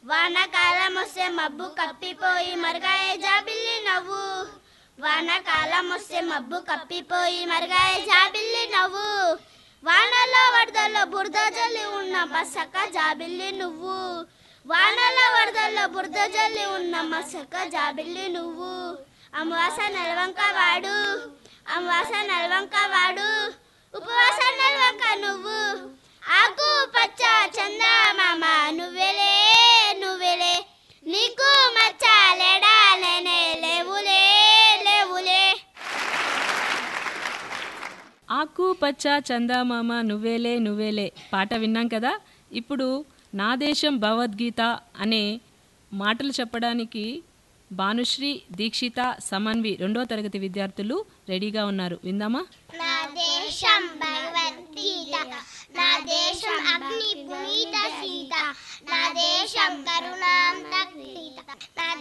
వానకాలం వస్తే మబ్బు కప్పిపోయి మరగాయ జాబిల్లి నవ్వు వానకాలం వస్తే మబ్బు కప్పిపోయి మరగాయ జాబిల్లి నవ్వు వానలో వరదల్లో బురద జల్లి ఉన్న మసక జాబిల్లి నువ్వు వానలో వరదల్లో బురద జల్లి ఉన్న మసక జాబిల్లి నువ్వు అమావాస నలవంక వాడు అమావాస నలవంక వాడు ఉపవాస నలవంక నువ్వు ఆకు పచ్చ చందమామ నువ్వెలే నువ్వెలే నీకు మచ్చ లేడాలేనే లేవులే లేవులే ఆకు పచ్చ చందామామ నువ్వేలే నువ్వేలే పాట విన్నాం కదా ఇప్పుడు నా దేశం భగవద్గీత అనే మాటలు చెప్పడానికి భానుశ్రీ దీక్షిత సమన్వి రెండో తరగతి విద్యార్థులు రెడీగా ఉన్నారు విందామా నా దేశం భగవద్గీత నా దేశం అగ్ని పునీత సీత నా దేశం